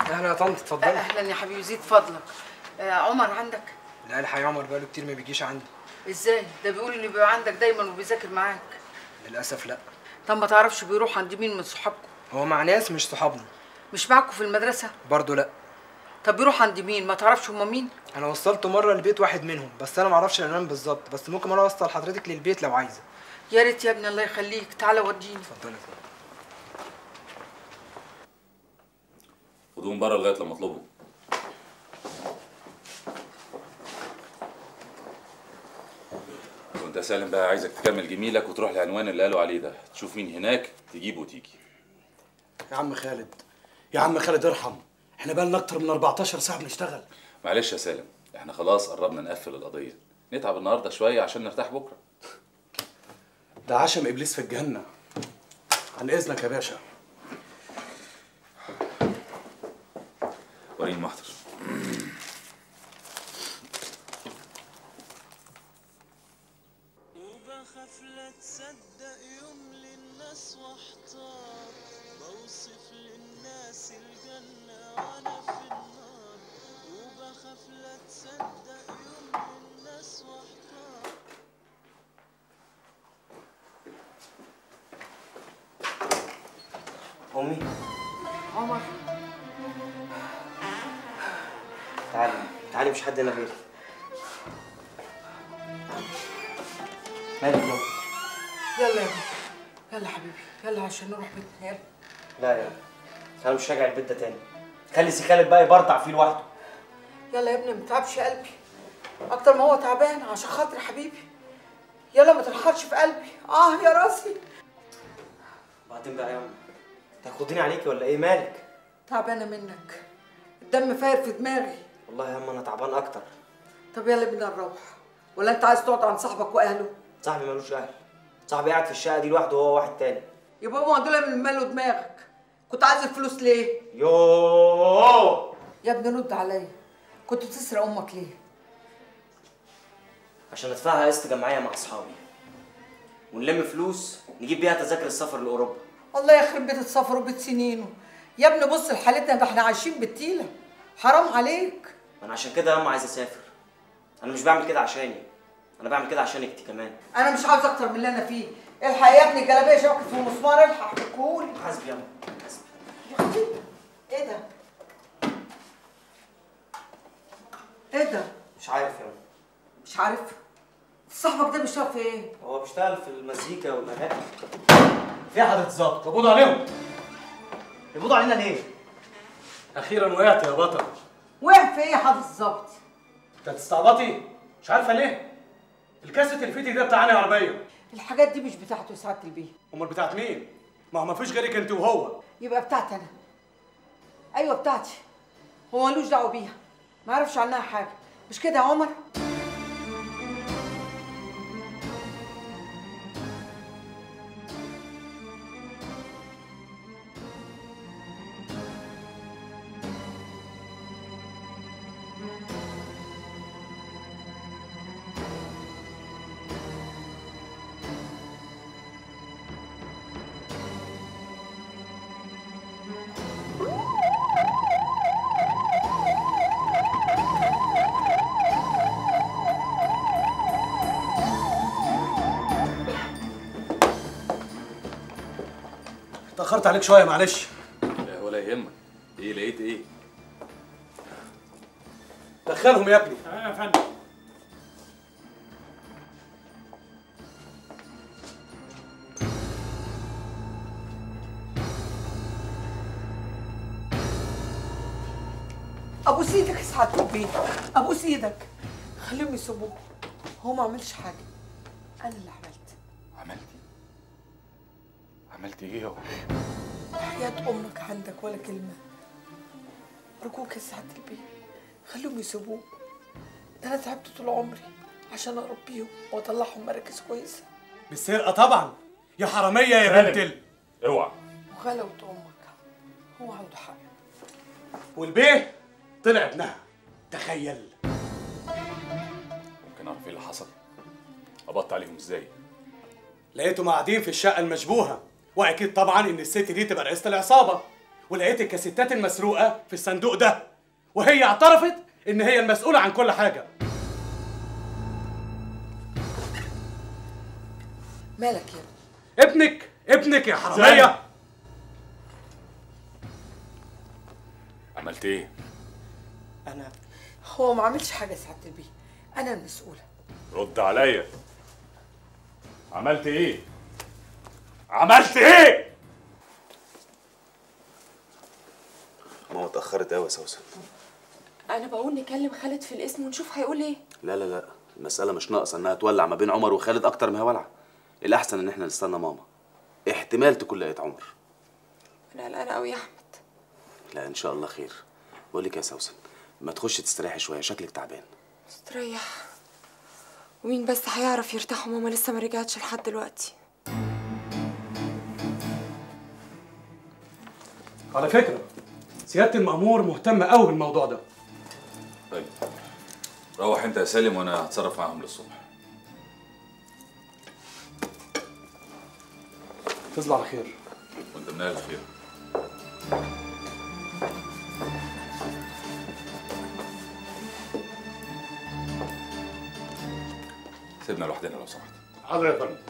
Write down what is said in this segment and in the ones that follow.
اهلا يا طنط اتفضلي اهلا يا حبيبي زيد فضلك آه عمر عندك لا الحقيقه عمر بقاله كتير ما بيجيش عندي ازاي ده بيقول انه بيبقى عندك دايما وبيذاكر معاك للاسف لا طب ما تعرفش بيروح عند مين من صحابكم هو مع ناس مش صحابنا مش معاكم في المدرسه برضه لا طب بيروح عند مين ما تعرفش هما مين انا وصلته مره لبيت واحد منهم بس انا ما اعرفش العنوان بالظبط بس ممكن انا اوصل حضرتك للبيت لو عايزه يا ريت يا ابني الله يخليك تعالى وديني اتفضلي يا طنط. خدوهم بره لغايه لما اطلبهم وانت يا سالم بقى عايزك تكمل جميلك وتروح العنوان اللي قالوا عليه ده تشوف مين هناك تجيبه وتيجي يا عم خالد يا عم خالد ارحم احنا بقالنا اكتر من 14 ساعه بنشتغل معلش يا سالم احنا خلاص قربنا نقفل القضيه نتعب النهارده شويه عشان نرتاح بكره ده عشم ابليس في الجنه عن اذنك يا باشا وريني المحضر وبخاف لا تصدق يوم للناس واحتار بوصف للناس الجنة وانا في النار وبخاف لا تصدق يوم للناس واحتار امي عمر تعالي تعالي مش حد هنا غيري مالك يا أمي؟ يلا يا ابني يلا حبيبي يلا عشان نروح بيتنا يلا لا يا أمي. انا مش راجع البيت ده تاني خلي سي خالد بقى يبرطع فيه لوحده يلا يا ابني ما تتعبش قلبي اكتر ما هو تعبان عشان خاطر حبيبي يلا ما تنحرش في قلبي اه يا راسي وبعدين بقى يا امي تاخديني عليكي ولا ايه مالك تعبانه منك الدم فاير في دماغي والله يا اما انا تعبان اكتر طب يلا بينا نروح ولا انت عايز تقعد عند صاحبك واهله صاحبي ملوش اهل صاحبي قاعد في الشقه دي لوحده وهو واحد تاني يبقى هو دول من ماله دماغك كنت عايز الفلوس ليه يوه يا ابني رد عليا كنت بتسرق امك ليه عشان ادفعها قسط جمعيه مع اصحابي ونلم فلوس نجيب بيها تذاكر السفر لاوروبا الله يخرب بيت السفر وبيت سنينه يا ابني بص لحالتنا ده احنا عايشين بالتيله حرام عليك ما انا عشان كده يا اما عايز اسافر انا مش بعمل كده عشاني انا بعمل كده عشانك انت كمان انا مش عاوز اكتر من اللي انا فيه الحق يا ابني الجلابيه شبكت في مسمار الحق كول حاسبي يا اما حاسبي يا اختي ايه ده ايه ده مش عارف يا اما مش عارف صاحبك ده بيشتغل في ايه هو بيشتغل في المزيكا والاغاني في حضرة الظابط قبضوا عليهم يقبضوا علينا ليه؟ اخيرا وقعت يا بطل وقع في ايه يا حضرة الظابط انت هتستعبطي مش عارفه ليه الكاسيت اللي في ايدي ده بتاع انهي عربيه الحاجات دي مش بتاعته يا سعاده البيه امال بتاعت مين ما هو ما فيش غيرك انت وهو يبقى بتاعتي انا ايوه بتاعتي هو ملوش دعوه بيها ما يعرفش عنها حاجه مش كده يا عمر اتاخرت عليك شويه معلش لا ولا يهمك ايه لقيت ايه دخلهم يا ابني يا فندم ابوس ايدك يا سعاده البيه ابوس ايدك خليهم يسيبوه هو ما عملش حاجه انا اللي عملت عملتي عملتي ايه هو حياة أمك عندك ولا كلمة أرجوك يا سعادة البيه خليهم يسيبوه ده أنا تعبت طول عمري عشان أربيهم وأطلعهم مراكز كويسة بالسرقه طبعا يا حراميه يا بنت ال... اوعى وغلاوة أمك هو عنده حق والبيه طلع ابنها تخيل ممكن اعرف ايه اللي حصل قبضت عليهم ازاي لقيتهم قاعدين في الشقه المشبوهه واكيد طبعا ان الست دي تبقى رئيسه العصابه ولقيت الكاسيتات المسروقه في الصندوق ده وهي اعترفت ان هي المسؤوله عن كل حاجه مالك يا ابني ابنك ابنك يا حراميه عملت ايه؟ انا هو ما عملش حاجه يا سعاده البيه انا المسؤوله رد عليا عملت ايه؟ عملت ايه؟ ماما اتأخرت قوي يا سوسن انا بقول نكلم خالد في الاسم ونشوف هيقول ايه لا لا لا المسألة مش ناقصة انها تولع ما بين عمر وخالد أكتر ما هي ولعة الأحسن إن احنا نستنى ماما احتمال تكون لقيت عمر انا قلقانه قوي يا احمد لا إن شاء الله خير بقول لك يا سوسن ما تخش تستريحي شوية شكلك تعبان استريح ومين بس هيعرف يرتاح وماما لسه ما رجعتش لحد دلوقتي على فكره سياده المأمور مهتم قوي بالموضوع ده طيب روح انت يا سالم وانا هتصرف معاهم للصبح تصبح على خير وانت من اهل الخير سيبنا لوحدنا لو سمحت حاضر يا فندم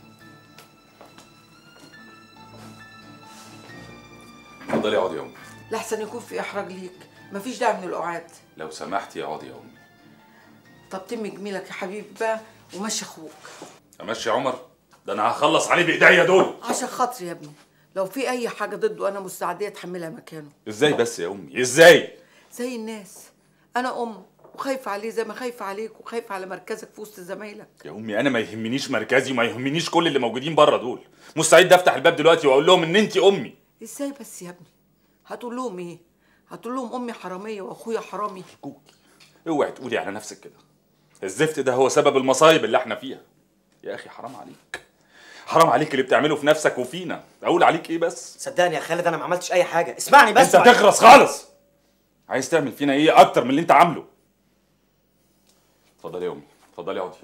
اتفضلي اقعدي يا امي لحسن يكون في احراج ليك مفيش داعي من القعاد لو سمحتي اقعدي يا امي طب تم جميلك يا حبيبي بقى ومشي اخوك امشي يا عمر ده انا هخلص عليه بايديا دول عشان خاطري يا ابني لو في اي حاجه ضده انا مستعديه اتحملها مكانه ازاي بس يا امي ازاي زي الناس انا ام وخايفه عليه زي ما خايفه عليك وخايفه على مركزك في وسط زمايلك يا امي انا ما يهمنيش مركزي وما يهمنيش كل اللي موجودين بره دول مستعد افتح الباب دلوقتي واقول لهم ان انت امي ازاي بس يا ابني هتقول لهم ايه هتقول لهم امي حراميه واخويا حرامي كوكي اوعي تقولي على نفسك كده الزفت ده هو سبب المصايب اللي احنا فيها يا اخي حرام عليك حرام عليك اللي بتعمله في نفسك وفينا اقول عليك ايه بس صدقني يا خالد انا ما عملتش اي حاجه اسمعني بس انت تخرس خالص عايز تعمل فينا ايه اكتر من اللي انت عامله اتفضلي يا امي اتفضلي اقعدي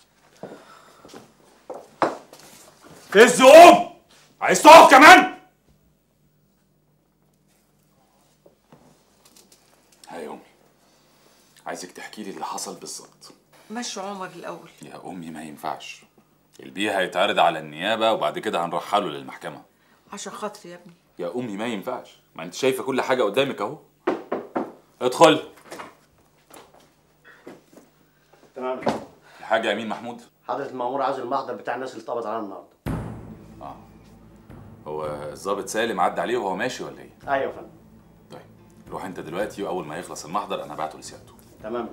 فز قوم عايز تقف كمان ها يا امي عايزك تحكي لي اللي حصل بالظبط مشوا عمر الاول يا امي ما ينفعش البيه هيتعرض على النيابه وبعد كده هنرحله للمحكمه عشان خاطري يا ابني يا امي ما ينفعش ما انت شايفه كل حاجه قدامك اهو ادخل تمام الحاج امين محمود حضرة المأمور عايز المحضر بتاع الناس اللي اتقبض عليها النهارده هو الظابط سالم عدى عليه وهو ماشي ولا ايه ايوه يا فندم طيب روح انت دلوقتي واول ما يخلص المحضر انا هبعته لسيادته تمام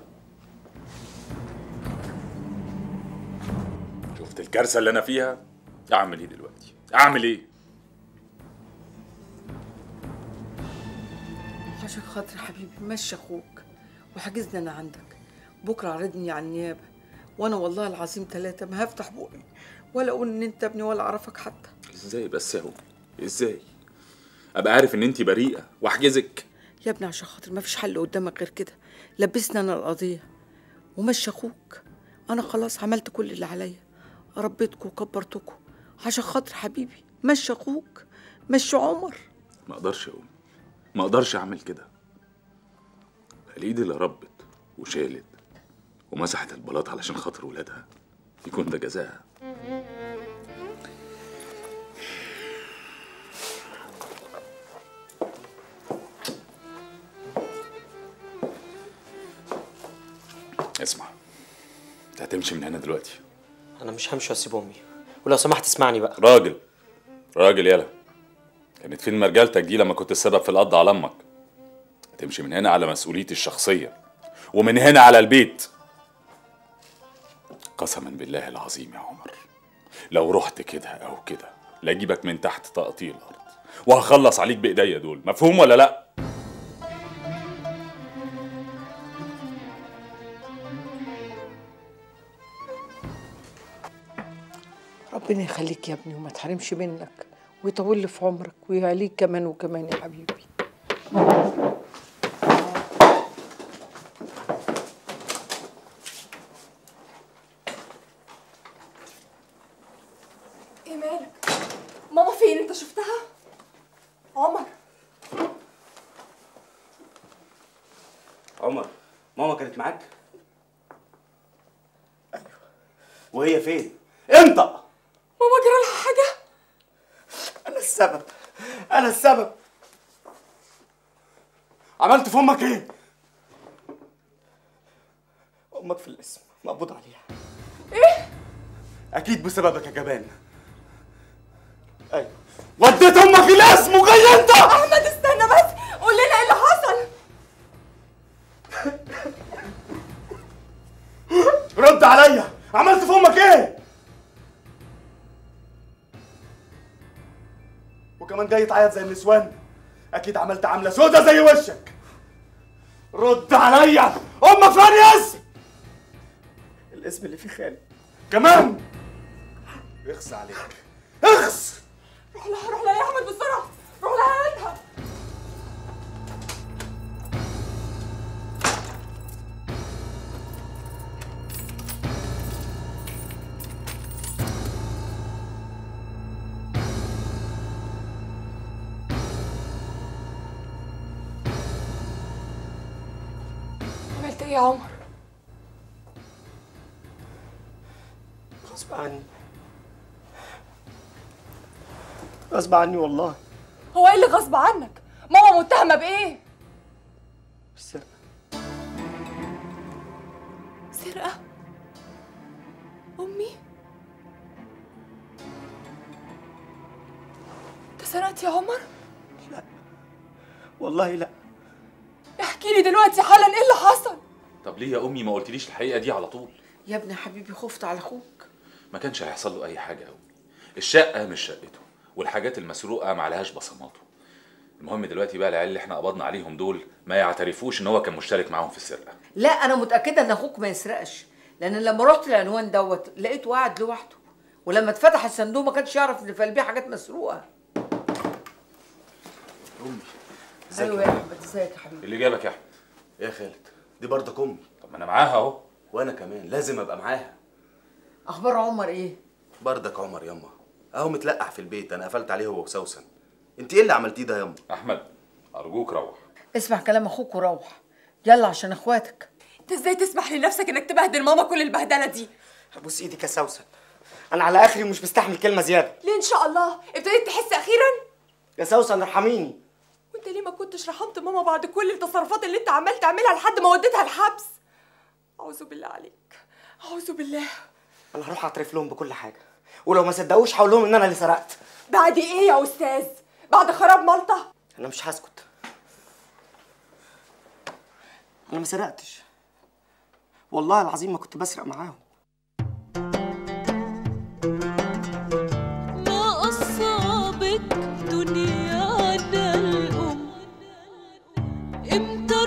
شفت الكارثه اللي انا فيها اعمل ايه دلوقتي اعمل ايه عشان خاطري حبيبي مشي اخوك وحجزني انا عندك بكره عرضني على النيابه وانا والله العظيم ثلاثه ما هفتح بقي ولا اقول ان انت ابني ولا اعرفك حتى ازاي بس يا امي ازاي ابقى عارف ان انت بريئه واحجزك يا ابني عشان خاطر ما فيش حل قدامك غير كده لبسنا انا القضيه ومشي اخوك انا خلاص عملت كل اللي عليا ربيتكم وكبرتكم عشان خاطر حبيبي مشي اخوك مشي عمر ما اقدرش يا امي ما اقدرش اعمل كده الايد اللي ربت وشالت ومسحت البلاط علشان خاطر ولادها يكون ده جزاها اسمع انت هتمشي من هنا دلوقتي انا مش همشي واسيب امي ولو سمحت اسمعني بقى راجل راجل يلا كانت فين مرجالتك دي لما كنت السبب في القض على امك هتمشي من هنا على مسؤوليتي الشخصيه ومن هنا على البيت قسما بالله العظيم يا عمر لو رحت كده او كده لاجيبك من تحت تقطيع الارض وهخلص عليك بايديا دول مفهوم ولا لا ربنا يخليك يا ابني وما تحرمش منك ويطول لي في عمرك ويعليك كمان وكمان يا حبيبي ايه مالك ماما فين انت شفتها عمر عمر ماما كانت معاك ايوه وهي فين انطق ماما جرى لها حاجه انا السبب انا السبب عملت في امك ايه امك في الاسم مقبوض عليها ايه اكيد بسببك يا جبان ايوه وديت امك الاسم وجاي انت احمد استنى بس قول لنا ايه اللي حصل رد عليا عملت في امك ايه وكمان جاي تعيط زي النسوان اكيد عملت عامله سودا زي وشك رد عليا امك فين اسم الاسم اللي فيه خالد كمان اخس عليك اخس روح لها روح لها يا احمد بسرعه روح لها هاتها عملت ايه يا عمر غصب عني غصب عني والله هو ايه اللي غصب عنك ماما متهمه بايه السرقة سرقه امي انت سرقت يا عمر والله لا احكي لي دلوقتي حالا ايه اللي حصل طب ليه يا امي ما قلتليش الحقيقه دي على طول يا ابني حبيبي خفت على اخوك ما كانش هيحصل له اي حاجه قوي الشقه مش شقته والحاجات المسروقه ما عليهاش بصماته المهم دلوقتي بقى العيال اللي احنا قبضنا عليهم دول ما يعترفوش ان هو كان مشترك معاهم في السرقه لا انا متاكده ان اخوك ما يسرقش لان لما رحت العنوان دوت لقيته قاعد لوحده ولما اتفتح الصندوق ما كانش يعرف ان في قلبيه حاجات مسروقه امي ايوه يا احمد ازيك يا حبيبي اللي جابك يا احمد يا خالد دي برضك امي طب ما انا معاها اهو وانا كمان لازم ابقى معاها اخبار عمر ايه بردك عمر ياما اهو متلقح في البيت انا قفلت عليه هو وسوسن انت ايه اللي عملتيه ده ياما احمد ارجوك روح اسمع كلام اخوك وروح يلا عشان اخواتك انت ازاي تسمح لنفسك انك تبهدل ماما كل البهدله دي ابوس ايدك يا سوسن انا على اخري ومش مستحمل كلمه زياده ليه ان شاء الله ابتديت تحس اخيرا يا سوسن ارحميني وانت ليه ما كنتش رحمت ماما بعد كل التصرفات اللي انت عمال تعملها لحد ما وديتها الحبس اعوذ بالله عليك اعوذ بالله انا هروح اعترف لهم بكل حاجه ولو ما صدقوش هقول لهم ان انا اللي سرقت بعد ايه يا استاذ بعد خراب مالطه انا مش هسكت انا ما سرقتش والله العظيم ما كنت بسرق معاهم ما أصابك دنيانا الأم امتى